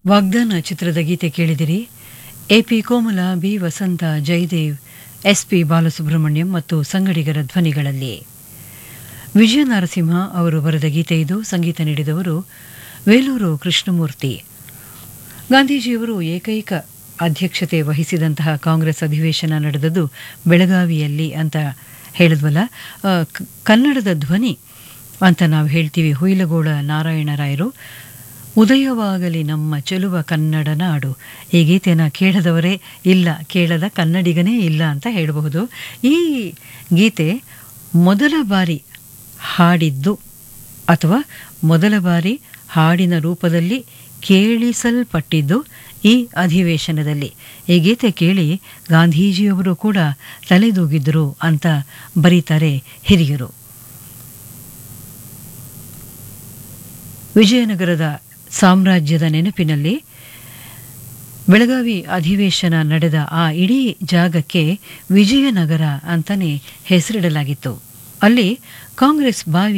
ವಾಗ್ದಾನ ಚಿತ್ರದ ಗೀತೆ ಕೇಳಿದಿರಿ AP Komala B Vasantha Jayadev SP Balasubrahmanyam ಮತ್ತು ಸಂಗಡಿಗರ ಧ್ವನಿಗಳಲ್ಲಿ ವಿಜಯ ನರಸಿಂಹ ಅವರು ಬರೆದ ಗೀತೆ ಇದು ಸಂಗೀತ ನೀಡಿದವರು ವೇಲೂರು ಕೃಷ್ಣಮೂರ್ತಿ ಗಾಂಧೀಜಿಯವರು ಏಕೈಕ ಅಧ್ಯಕ್ಷತೆ ವಹಿಸಿದಂತಹ ಕಾಂಗ್ರೆಸ್ ಅಧಿವೇಶನ ನಡೆದದ್ದು ಬೆಳಗಾವಿಯಲ್ಲಿ ಅಂತ ಹೇಳಿದ್ವಲ್ಲ ಆ, ಕ- ಕನ್ನಡದ ಧ್ವನಿ ಅಂತ ನಾವು ಹೇಳ್ತೀವಿ ಹುಯಿಲಗೋಳ ನಾರಾಯಣರಾಯರು ಉದಯವಾಗಲಿ ನಮ್ಮ ಚೆಲುವ ಕನ್ನಡ ನಾಡು ಈ ಗೀತೆನ ಕೇಳದವರೇ ಇಲ್ಲ ಕೇಳದ ಕನ್ನಡಿಗನೇ ಇಲ್ಲ ಅಂತ ಹೇಳಬಹುದು ಈ ಗೀತೆ ಮೊದಲ ಬಾರಿ ಹಾಡಿದ್ದು ಅಥವಾ ಮೊದಲ ಬಾರಿ ಹಾಡಿನ ರೂಪದಲ್ಲಿ ಕೇಳಿಸಲ್ಪಟ್ಟಿದ್ದು ಈ ಅಧಿವೇಶನದಲ್ಲಿ ಈ ಗೀತೆ ಕೇಳಿ ಗಾಂಧೀಜಿಯವರು ಕೂಡ ತಲೆದೂಗಿದ್ರು ಅಂತ ಬರೀತಾರೆ ಹಿರಿಯರು ವಿಜಯನಗರದ ಸಾಮ್ರಾಜ್ಯದ ನೆನಪಿನಲ್ಲಿ ಬೆಳಗಾವಿ ಅಧಿವೇಶನ ನಡೆದ ಆ ಇಡೀ ಜಾಗಕ್ಕೆ ವಿಜಯನಗರ ಅಂತಾನೆ ಹೆಸರಿಡಲಾಗಿತ್ತು ಅಲ್ಲಿ ಕಾಂಗ್ರೆಸ್ ಬಾವಿ